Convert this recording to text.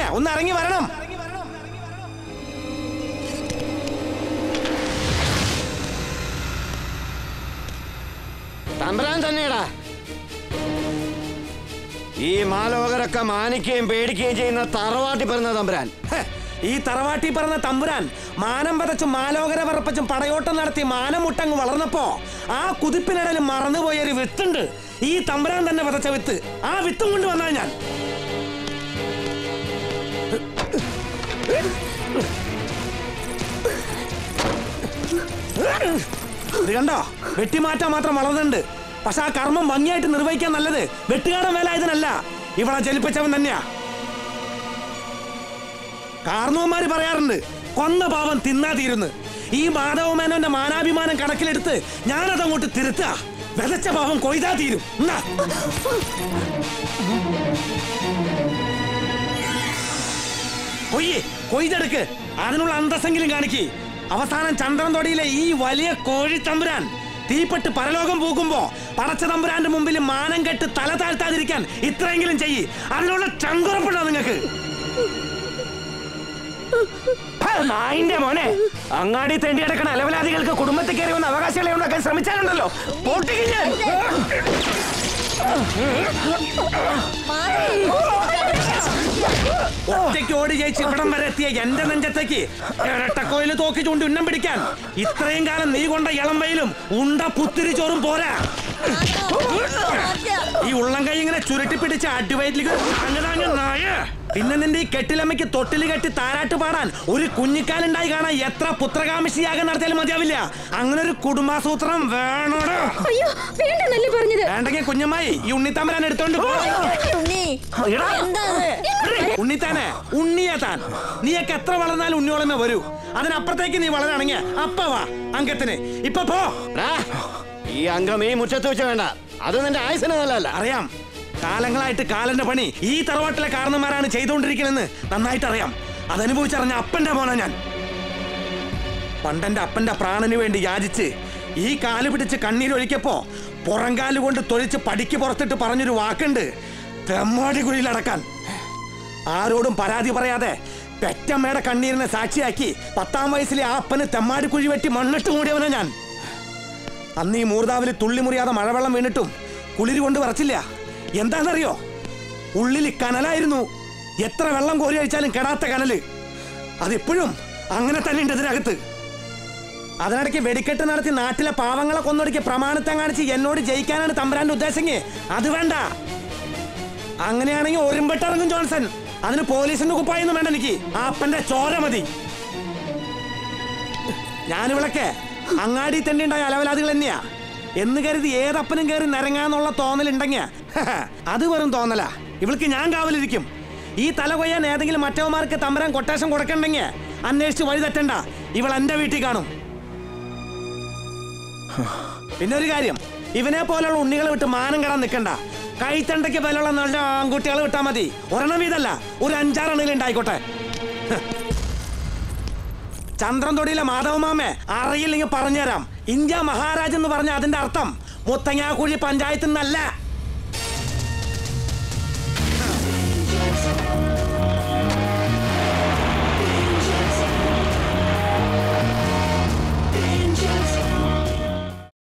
ഒന്ന് ഇറങ്ങി വരണം തമ്പുരാൻ തന്നെയടാ ഈ മാലോകരൊക്കെ മാനിക്കുകയും പേടിക്കുകയും ചെയ്യുന്ന തറവാട്ടി പറഞ്ഞ തമ്പുരാൻ ഹെ, ഈ തറവാട്ടി പറഞ്ഞ തമ്പുരാൻ മാനം പതച്ചും മാലോകര പറപ്പച്ചും പടയോട്ടം നടത്തി മാനം മുട്ടങ്ങ് വളർന്നപ്പോ ആ കുതിപ്പിനിടയിൽ മറന്നുപോയ ഒരു വിത്തുണ്ട് ഈ തമ്പുരാൻ തന്നെ പതച്ച വിത്ത് ആ വിത്തും കൊണ്ട് വന്നാൽ ഞാൻ ഇത് കണ്ടോ വെട്ടിമാറ്റാൻ മാത്രം വളർന്നുണ്ട് പക്ഷെ ആ കർമ്മം ഭംഗിയായിട്ട് നിർവഹിക്കാൻ നല്ലത് വെട്ടുകാടൻ വേല ഇതിനല്ല ഇവളെ ജലിപ്പിച്ചവൻ തന്നെയാ കാർന്നവന്മാര് പറയാറുണ്ട് കൊന്ന പാവം തിന്നാ തീരുന്ന് ഈ മാധവമേനോന്റെ മാനാഭിമാനം കണക്കിലെടുത്ത് ഞാനത് അങ്ങോട്ട് തിരുത്തുക വിതച്ച പാവം കൊയ്താ തീരും എന്നാ. കൊയ്യ് കൊയ്തെടുക്ക് അതിനുള്ള അന്തസ്സെങ്കിലും കാണിക്ക് അവസാനം ചന്ദ്രൻതൊടിയിലെ ഈ വലിയ കോഴിത്തമ്പുരാൻ തീപ്പെട്ട് പരലോകം പൂക്കുമ്പോ പടച്ച തമ്പുരാന്റെ മുമ്പിൽ മാനം കെട്ട് തല താഴ്ത്താതിരിക്കാൻ ഇത്രയെങ്കിലും ചെയ്യ് അതിനുള്ള ചങ്കുറപ്പുണ്ടോ നിങ്ങൾക്ക് ഹാ, നായിന്റെ മോനെ അങ്ങാടി തെണ്ടി കിടക്കണ അലവലാദികൾക്ക് കുടുംബത്തിൽ കയറി വന്ന് അവകാശങ്ങളെ ഉണ്ടാക്കാൻ ശ്രമിച്ചാലുണ്ടല്ലോ പൊട്ടിക്ക് ഞാൻ ഒറ്റയ്ക്ക് ഓടി ജയിച്ച് ഇവിടം വരെ എത്തിയ എന്റെ നെഞ്ചത്തേക്ക് ഇരട്ടക്കോയില് തോക്കി ചൂണ്ടി ഉന്നം പിടിക്കാൻ ഇത്രയും കാലം നീ കൊണ്ട ഇളം വെയിലും ഉണ്ട പുത്തിരി ചോറും പോരാ ഈ ഉള്ളം കൈ ഇങ്ങനെ ചുരുട്ടി പിടിച്ച് അടിവയറ്റിലേക്ക് അങ്ങതാങ്ങ നായ പിന്നെ നിന്റെ ഈ കെട്ടിലമ്മയ്ക്ക് തൊട്ടില് കെട്ടി താരാട്ട് പാടാൻ ഒരു കുഞ്ഞിക്കാലുണ്ടായി കാണാൻ എത്ര പുത്രകാമിഷിയാകാൻ നടത്തിയാലും മതിയാവില്ല അങ്ങനെ ഒരു കുടുംബാസൂത്രം വേണോടോ അയ്യോ വേണ്ടെന്നല്ലേ പറഞ്ഞത് വേണ്ടെങ്കിൽ കുഞ്ഞമ്മായി ഈ ഉണ്ണിത്താമരാൻ എടുത്തോണ്ട് പോ ഉണ്ണി എടാ. എന്താ ഉണ്ണിത്താനെ ഉണ്ണിയാ താൻ നീയൊക്കെ എത്ര വളർന്നാലും ഉണ്ണിയോളമേ വരൂ അതിനപ്പുറത്തേക്ക് നീ വളരാണെങ്കിൽ അപ്പ വാ അങ്കത്തിന് ഇപ്പൊ പോ ടാ, ഈ അംഗം ഈ മുറ്റത്ത് വെച്ച് വേണ്ട അത് നിന്റെ ആയുസിന് നല്ലതല്ല അറിയാം കാലങ്ങളായിട്ട് കാലന്റെ പണി ഈ തറവാട്ടിലെ കാരണന്മാരാണ് ചെയ്തുകൊണ്ടിരിക്കണെന്ന് നന്നായിട്ട് അറിയാം അതനുഭവിച്ചറിഞ്ഞ അപ്പന്റെ മോനാ ഞാൻ പണ്ടെന്റെ അപ്പന്റെ പ്രാണന് വേണ്ടി യാചിച്ച് ഈ കാല് പിടിച്ച് കണ്ണീരൊഴിക്കപ്പോ പുറംകാല് കൊണ്ട് തൊഴിച്ച് പടിക്ക് പുറത്തിട്ട് പറഞ്ഞൊരു വാക്കുണ്ട് തെമ്മാടി കുഴിയിലടക്കാൻ ആരോടും പരാതി പറയാതെ പെറ്റമ്മയുടെ കണ്ണീരിനെ സാക്ഷിയാക്കി പത്താം വയസ്സിലെ ആ അപ്പന് തെമ്മാടി കുഴി വെട്ടി മണ്ണിട്ട് മൂടിയവനാ ഞാൻ അന്ന് ഈ മൂർദാവിൽ തുള്ളി മുറിയാതെ മഴവെള്ളം വീണിട്ടും കുളിര് കൊണ്ട് വറച്ചില്ല എന്താണെന്നറിയോ ഉള്ളിൽ കനലായിരുന്നു എത്ര വെള്ളം കോരി അഴിച്ചാലും കെടാത്ത കനല് അതിപ്പോഴും അങ്ങനെ തന്നെ ഉണ്ട് ഇതിനകത്ത് അതിനിടയ്ക്ക് വെടിക്കെട്ട് നടത്തി നാട്ടിലെ പാവങ്ങളെ കൊന്നൊടുക്കി പ്രമാണത്തെ കാണിച്ച് എന്നോട് ജയിക്കാനാണ് തമ്പുരാന്റെ ഉദ്ദേശമെങ്കിൽ അത് വേണ്ട അങ്ങനെയാണെങ്കിൽ ഒരുമ്പെട്ടിറങ്ങും ജോൺസൺ അതിന് പോലീസിന്റെ കുപ്പായൊന്നും വേണ്ട എനിക്ക് ആ അപ്പന്റെ ചോര മതി ഞാനിവിളക്കെ അങ്ങാടി തന്നെ ഉണ്ടായ അലവലാദികൾ തന്നെയാ എന്ന് കരുതി ഏതപ്പനും കയറി നിരങ്ങാന്നുള്ള തോന്നലുണ്ടെങ്കിൽ അത് വെറും തോന്നലാ ഇവൾക്ക് ഞാൻ കാവലിരിക്കും ഈ തല കൊയ്യാൻ ഏതെങ്കിലും മറ്റവന്മാർക്ക് തമ്പരാൻ കൊട്ടേഷൻ കൊടുക്കണ്ടെങ്കിൽ അന്വേഷിച്ച് വഴി തെറ്റണ്ട ഇവൾ എന്റെ വീട്ടിൽ കാണും പിന്നെ ഒരു കാര്യം ഇവനെ പോലുള്ള ഉണ്ണികളെ വിട്ട് മാനം കെടാൻ നിൽക്കണ്ട കൈത്തണ്ടയ്ക്ക് വിലയുള്ള നല്ല ആൺകുട്ടികളെ വിട്ടാൽ മതി ഒരെണ്ണം വീതല്ല ഒരു അഞ്ചാറെണ്ണിൽ ഉണ്ടായിക്കോട്ടെ ചന്ദ്രൻ തൊടിയിലെ മാധവമാമേ അറിയില്ലെങ്കിൽ പറഞ്ഞുതരാം ഇന്ത്യ മഹാരാജ് എന്ന് പറഞ്ഞ അതിന്റെ അർത്ഥം മുത്തങ്ങാക്കുഴി പഞ്ചായത്ത് നിന്നല്ല